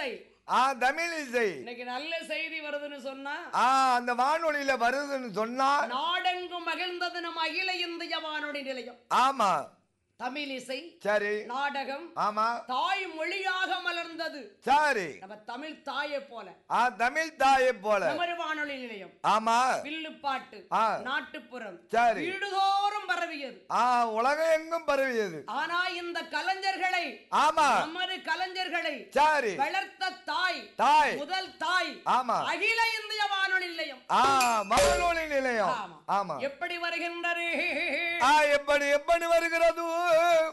இசை ஆ தமிழ் இசை இன்னைக்கு நல்ல செய்தி வருதுன்னு சொன்னா ஆ அந்த வானொலியில வருதுன்னு சொன்னா நாடெங்கும் மகிழ்ந்தது நம் அகில இந்திய வானொலி நிலையம் ஆமா தமிழ் இசை சரி நாடகம் ஆமா தாய் மொழியாக மலர்ந்தது சரி நம்ம தமிழ் தாயை போல ஆ தமிழ் தாயை போல நமது வானொலி நிலையம் ஆமா வில்லுப்பாட்டு ஆ. நாட்டுப்புறம் சரி. வீடுதோறும் பரவியது ஆ உலகம் எங்கும் பரவியது ஆனா இந்த கலைஞர்களை ஆமா நமது கலைஞர்களை சரி வளர்த்த தாய் தாய் முதல் தாய் ஆமா அகில இந்திய வானொலி நிலையம் ஆ வானொலி நிலையம் ஆமா ஆமா எப்படி வருகின்றது ஆ எப்படி எப்படி வருகிறது